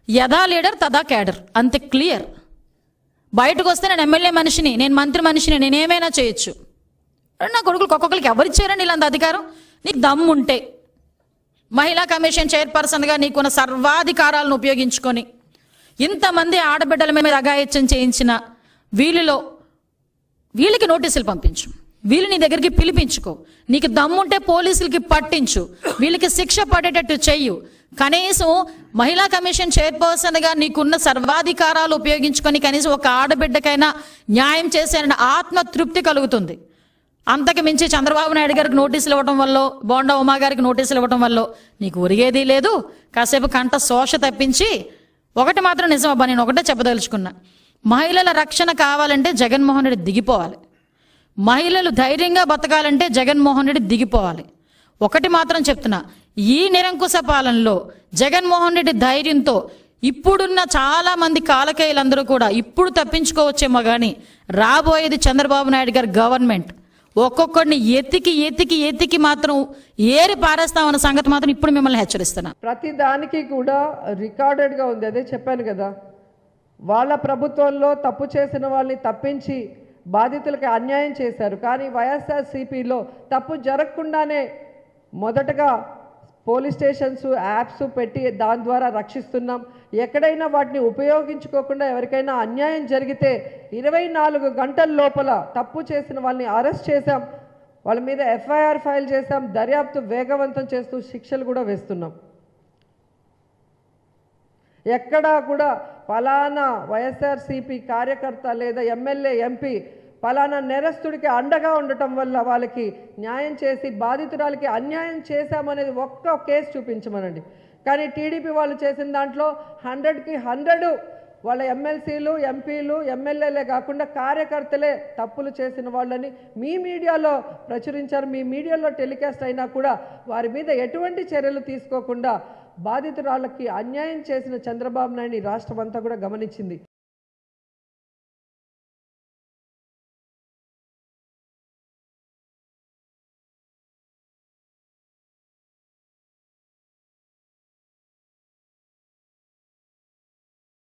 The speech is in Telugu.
యథా లీడర్ తదా క్యాడర్ అంతే క్లియర్ బయటకు వస్తే నేను ఎమ్మెల్యే మనిషిని నేను మంత్రి మనిషిని నేను ఏమైనా చేయొచ్చు అరే నా కొడుకులకు ఒక్కొక్కరికి ఎవరిచ్చారండి ఇలాంటి అధికారం నీకు దమ్ముంటే మహిళా కమిషన్ చైర్పర్సన్గా నీకున్న సర్వాధికారాలను ఉపయోగించుకొని ఇంతమంది ఆడబిడ్డల మీద అఘాయిత్యం చేయించిన వీళ్ళలో వీళ్ళకి నోటీసులు పంపించు వీళ్ళు నీ దగ్గరికి పిలిపించుకో నీకు దమ్ముంటే పోలీసులకి పట్టించు వీళ్ళకి శిక్ష పడేటట్టు చెయ్యు కనీసం మహిళా కమిషన్ చైర్పర్సన్గా నీకున్న సర్వాధికారాలు ఉపయోగించుకొని కనీసం ఒక ఆడబిడ్డకైనా న్యాయం చేసే ఆత్మ తృప్తి కలుగుతుంది అంతకు మించి చంద్రబాబు నాయుడు గారికి నోటీసులు ఇవ్వడం వల్ల బోండా ఉమా గారికి నోటీసులు ఇవ్వడం వల్ల నీకు ఒరిగేది లేదు కాసేపు కంట శోష తప్పించి ఒకటి మాత్రం నిజం అబ్బా నేను ఒకటే చెప్పదలుచుకున్నా మహిళల రక్షణ కావాలంటే జగన్మోహన్ రెడ్డి దిగిపోవాలి మహిళలు ధైర్యంగా బతకాలంటే జగన్మోహన్ రెడ్డి దిగిపోవాలి ఒకటి మాత్రం చెప్తున్నా ఈ నిరంకుశ పాలనలో జగన్మోహన్ రెడ్డి ధైర్యంతో ఇప్పుడున్న చాలా మంది కాలకేయులందరూ కూడా ఇప్పుడు తప్పించుకోవచ్చేమో కానీ రాబోయేది చంద్రబాబు నాయుడు గారి గవర్నమెంట్ ఒక్కొక్కడిని ఎతికి ఎతికి ఎతికి మాత్రం ఏరి పారేస్తామన్న సంగతి మాత్రం ఇప్పుడు మిమ్మల్ని హెచ్చరిస్తున్నా ప్రతి దానికి కూడా రికార్డెడ్గా ఉంది అదే చెప్పాను కదా వాళ్ళ ప్రభుత్వంలో తప్పు చేసిన వాళ్ళని తప్పించి బాధితులకి అన్యాయం చేశారు కానీ వైఎస్ఆర్సీపీలో తప్పు జరగకుండానే మొదటగా పోలీస్ స్టేషన్స్ యాప్స్ పెట్టి దాని ద్వారా రక్షిస్తున్నాం ఎక్కడైనా వాటిని ఉపయోగించుకోకుండా ఎవరికైనా అన్యాయం జరిగితే ఇరవై నాలుగు గంటల లోపల తప్పు చేసిన వాళ్ళని అరెస్ట్ చేశాం వాళ్ళ మీద ఎఫ్ఐఆర్ ఫైల్ చేశాం దర్యాప్తు వేగవంతం చేస్తూ శిక్షలు కూడా వేస్తున్నాం ఎక్కడా కూడా ఫలానా వైఎస్ఆర్సీపీ కార్యకర్త లేదా ఎమ్మెల్యే ఎంపీ ఫలానా నేరస్తుడికి అండగా ఉండటం వల్ల వాళ్ళకి న్యాయం చేసి బాధితురాలకి అన్యాయం చేశామనేది ఒక్క కేసు చూపించమనండి కానీ టీడీపీ వాళ్ళు చేసిన దాంట్లో హండ్రెడ్కి హండ్రెడ్ వాళ్ళ ఎమ్మెల్సీలు ఎంపీలు ఎమ్మెల్యేలే కాకుండా కార్యకర్తలే తప్పులు చేసిన వాళ్ళని మీ మీడియాలో ప్రచురించారు మీ మీడియాలో టెలికాస్ట్ అయినా కూడా వారి మీద ఎటువంటి చర్యలు తీసుకోకుండా బాధితురాళ్ళకి అన్యాయం చేసిన చంద్రబాబు నాయుడు రాష్ట్రం అంతా కూడా గమనించింది